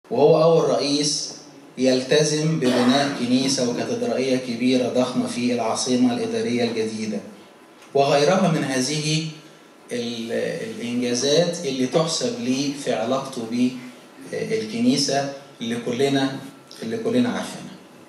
وهو أول رئيس يلتزم ببناء كنيسة وكاتدرائية كبيرة ضخمة في العاصمة الإدارية الجديدة وغيرها من هذه الإنجازات اللي تحسب لي في علاقته بالكنيسة اللي كلنا اللي كلنا عارفينها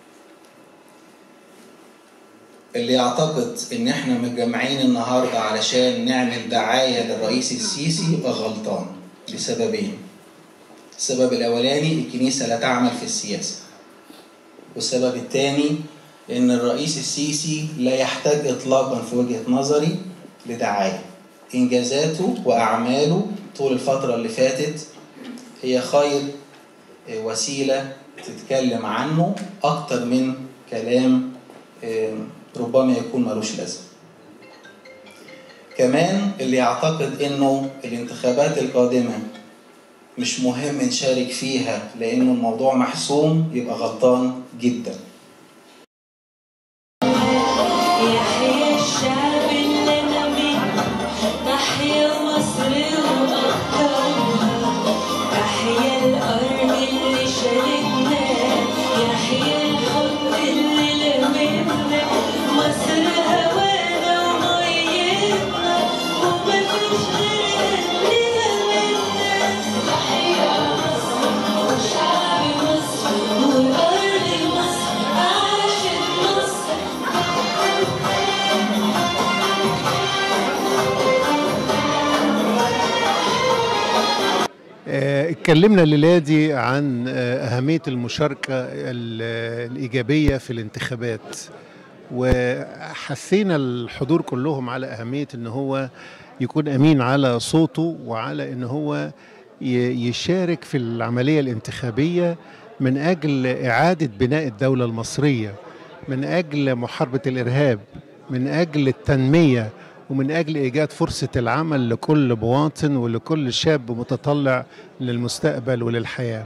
اللي يعتقد ان احنا متجمعين النهارده علشان نعمل دعايه للرئيس السيسي يبقى غلطان لسببين السبب الاولاني الكنيسه لا تعمل في السياسه والسبب الثاني ان الرئيس السيسي لا يحتاج اطلاقا في وجهه نظري لدعايه انجازاته واعماله طول الفتره اللي فاتت هي خير وسيله تتكلم عنه اكتر من كلام ربما يكون ملوش لازمه كمان اللي يعتقد انه الانتخابات القادمه مش مهم نشارك فيها لانه الموضوع محسوم يبقى غلطان جدا يحيى الشعب اللي نبي تحيا مصر وأبطالها تحيا الأرض اللي شاركنا يحيا الحب اللي لمنا مصر هوانا وميتنا ومفيش غيرها منا تحيا مصر وشعب مصر وأرض مصر عاشت مصر آه، اتكلمنا الليلة دي عن آه، أهمية المشاركة ال- الإيجابية في الانتخابات وحثينا الحضور كلهم على أهمية إن هو يكون أمين على صوته وعلى إن هو ي- يشارك في العملية الانتخابية من أجل إعادة بناء الدولة المصرية من أجل محاربة الإرهاب من أجل التنمية ومن أجل إيجاد فرصة العمل لكل مواطن ولكل شاب متطلع للمستقبل وللحياة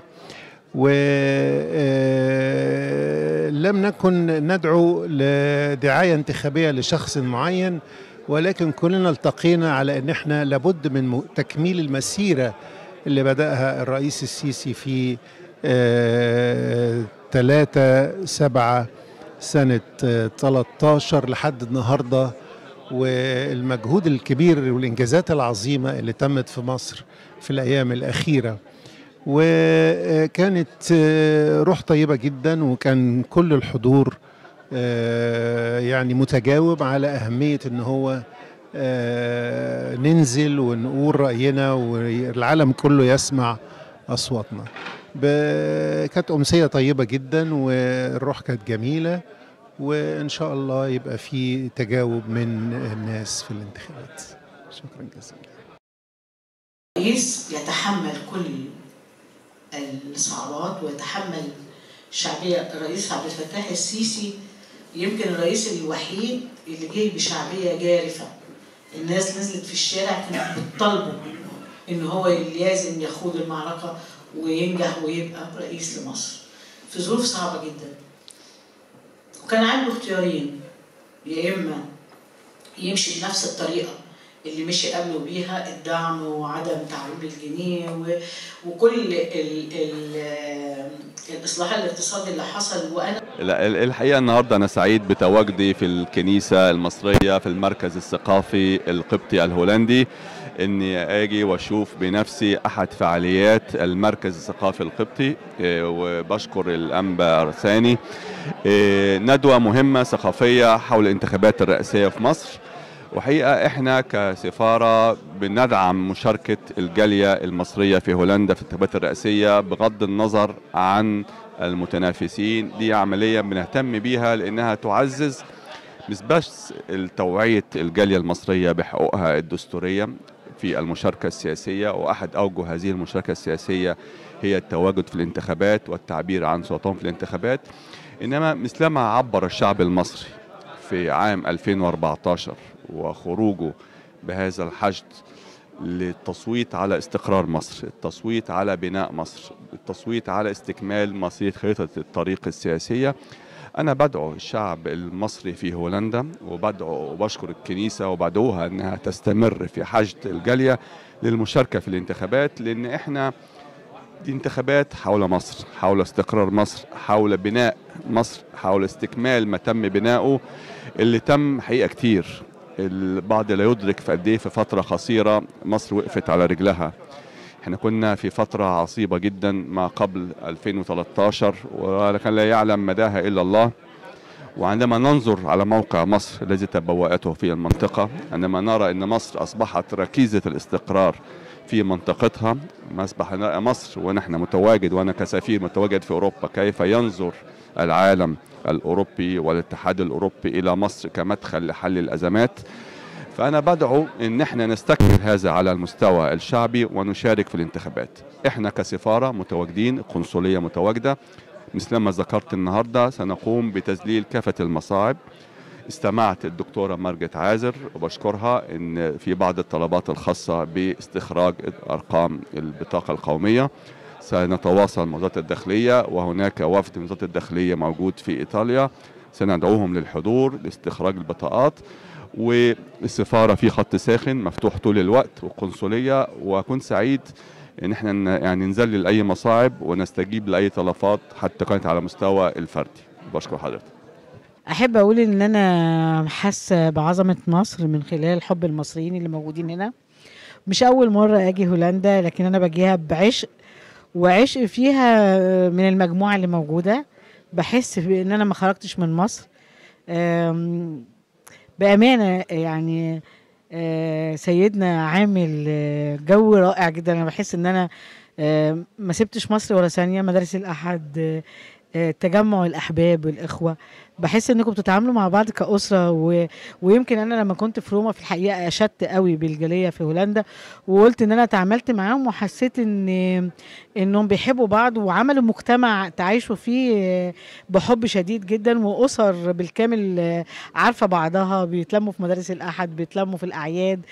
ولم نكن ندعو لدعاية انتخابية لشخص معين ولكن كلنا التقينا على أن احنا لابد من م- تكميل المسيرة اللي بدأها الرئيس السيسي في آه، 3 7 سنة آه، 13 لحد النهارده والمجهود الكبير والإنجازات العظيمة اللي تمت في مصر في الأيام الأخيرة وكانت آه، روح طيبة جدا وكان كل الحضور آه، يعني متجاوب على أهمية إن هو آه، ننزل ونقول رأينا والعالم كله يسمع أصواتنا ب- كانت أمسية طيبة جدا والروح كانت جميلة وإن شاء الله يبقى في تجاوب من الناس في الانتخابات شكرا جزيلا الرئيس يتحمل كل الصعوبات ويتحمل الشعبية الرئيس عبد الفتاح السيسي يمكن الرئيس الوحيد اللي جه بشعبية جارفة الناس نزلت في الشارع كانت بتطالبه ان هو لازم يخوض المعركة وينجح ويبقى رئيس لمصر في ظروف صعبة جدا وكان عنده اختيارين يا اما يمشي بنفس الطريقة اللي مشي قبله بيها الدعم وعدم تعويم الجنيه و- وكل ال ال الاصلاح الاقتصادي اللي حصل وانا لا، ال- الحقيقة النهاردة أنا سعيد بتواجدي في الكنيسة المصرية في المركز الثقافي القبطي الهولندي إني أجي وأشوف بنفسي أحد فعاليات المركز الثقافي القبطي إيه، وبشكر الأنبا أرساني إيه، ندوة مهمة ثقافية حول الانتخابات الرئاسية في مصر وحقيقة احنا كسفارة بندعم مشاركة الجالية المصرية في هولندا في الانتخابات الرئاسية بغض النظر عن المتنافسين دي عملية بنهتم بيها لأنها تعزز مش بس توعية الجالية المصرية بحقوقها الدستورية في المشاركة السياسية وأحد أوجه هذه المشاركة السياسية هي التواجد في الانتخابات والتعبير عن صوتهم في الانتخابات إنما مثلما عبر الشعب المصري في عام 2014 وخروجه بهذا الحشد للتصويت على استقرار مصر التصويت على بناء مصر التصويت على استكمال مصير خريطة الطريق السياسية أنا بدعو الشعب المصري في هولندا وبدعو وبشكر الكنيسة وبدعوها أنها تستمر في حشد الجالية للمشاركة في الانتخابات لأن إحنا دي انتخابات حول مصر حول استقرار مصر حول بناء مصر حول استكمال ما تم بناؤه اللي تم حقيقة كتير البعض لا يدرك في قد ايه في فترة قصيرة مصر وقفت على رجلها احنا كنا في فترة عصيبة جدا ما قبل 2013 ولكن لا يعلم مداها إلا الله وعندما ننظر على موقع مصر الذي تبوأته في المنطقة عندما نرى أن مصر أصبحت ركيزة الاستقرار في منطقتها ما أصبح مصر ونحن متواجد وأنا كسفير متواجد في أوروبا كيف ينظر العالم الأوروبي والاتحاد الأوروبي إلى مصر كمدخل لحل الأزمات فأنا بدعو إن احنا نستكمل هذا على المستوى الشعبي ونشارك في الانتخابات احنا كسفارة متواجدين قنصلية متواجدة مثلما ذكرت النهاردة سنقوم بتذليل كافة المصاعب استمعت الدكتورة مارجت عازر وبشكرها ان في بعض الطلبات الخاصة باستخراج ارقام البطاقة القومية سنتواصل مع وزارة الداخلية وهناك وفد من وزارة الداخلية موجود في ايطاليا سندعوهم للحضور لاستخراج البطاقات والسفارة في خط ساخن مفتوح طول الوقت والقنصلية وأكون سعيد ان احنا ن- يعني نذلل اي مصاعب ونستجيب لاي طلبات حتى كانت على مستوى الفردي بشكر حضرتك احب اقول ان انا حاسه بعظمه مصر من خلال حب المصريين اللي موجودين هنا مش اول مره اجي هولندا لكن انا باجيها بعشق وعشق فيها من المجموعه اللي موجوده بحس بان انا ما خرجتش من مصر أم، بامانه يعني آه، سيدنا عامل آه، جو رائع جدا انا بحس ان انا آه، ما سبتش مصر ولا ثانيه مدارس الاحد آه، آه، تجمع الاحباب والاخوه بحس انكم بتتعاملوا مع بعض كاسره و... ويمكن انا لما كنت في روما في الحقيقه اشدت قوي بالجاليه في هولندا وقلت ان انا تعاملت معاهم وحسيت ان انهم بيحبوا بعض وعملوا مجتمع تعيشوا فيه آه، بحب شديد جدا واسر بالكامل آه، عارفه بعضها بيتلموا في مدارس الاحد بيتلموا في الاعياد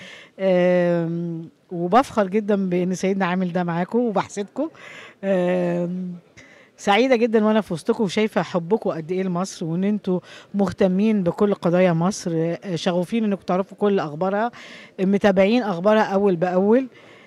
آم، وبفخر جدا بان سيدنا عامل ده معاكم وبحسدكم آم، سعيده جدا وانا في وسطكم وشايفه حبكم قد ايه لمصر وان انتوا مهتمين بكل قضايا مصر آه، شغوفين انكم تعرفوا كل اخبارها متابعين اخبارها اول باول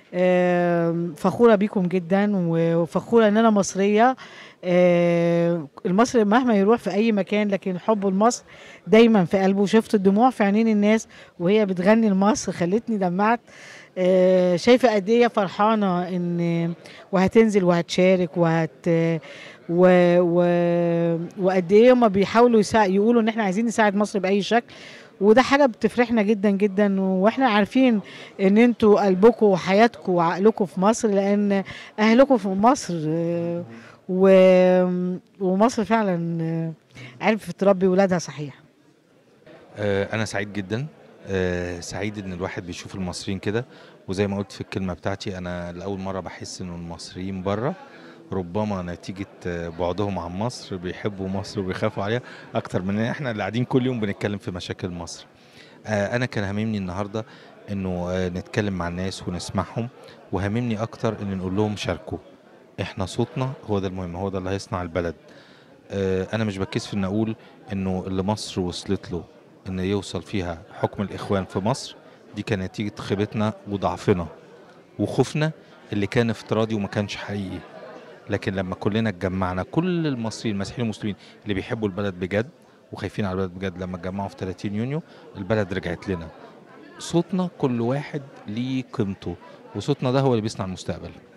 آم، فخوره بيكم جدا وفخوره ان انا مصريه آه، المصري مهما يروح في اي مكان لكن حبه لمصر دايما في قلبه شفت الدموع في عينين الناس وهي بتغني لمصر خلتني دمعت آه، شايفه قد ايه فرحانه ان وهتنزل وهتشارك وهت و... و... وقد ايه هما بيحاولوا يسا... يقولوا ان احنا عايزين نساعد مصر باي شكل وده حاجه بتفرحنا جدا جدا واحنا عارفين ان انتوا قلبكم وحياتكم وعقلكم في مصر لان اهلكم في مصر آه، و... ومصر فعلا آه، عرفت تربي ولادها صحيح آه، أنا سعيد جدا آه، سعيد إن الواحد بيشوف المصريين كده وزي ما قلت في الكلمة بتاعتي أنا لأول مرة بحس إن المصريين بره ربما نتيجة آه، بعدهم عن مصر بيحبوا مصر وبيخافوا عليها أكتر من إحنا اللي قاعدين كل يوم بنتكلم في مشاكل مصر آه، أنا كان هاممني النهاردة إنه آه، نتكلم مع الناس ونسمعهم وهاممني أكتر إن نقول لهم شاركوا إحنا صوتنا هو ده المهم هو ده اللي هيصنع البلد آه، أنا مش بتكسف إن أقول إنه اللي مصر وصلت له ان يوصل فيها حكم الاخوان في مصر دي كانت نتيجه خيبتنا وضعفنا وخوفنا اللي كان افتراضي وما كانش حقيقي لكن لما كلنا اتجمعنا كل المصريين المسيحيين والمسلمين اللي بيحبوا البلد بجد وخايفين على البلد بجد لما اتجمعوا في 30 يونيو البلد رجعت لنا صوتنا كل واحد ليه قيمته وصوتنا ده هو اللي بيصنع المستقبل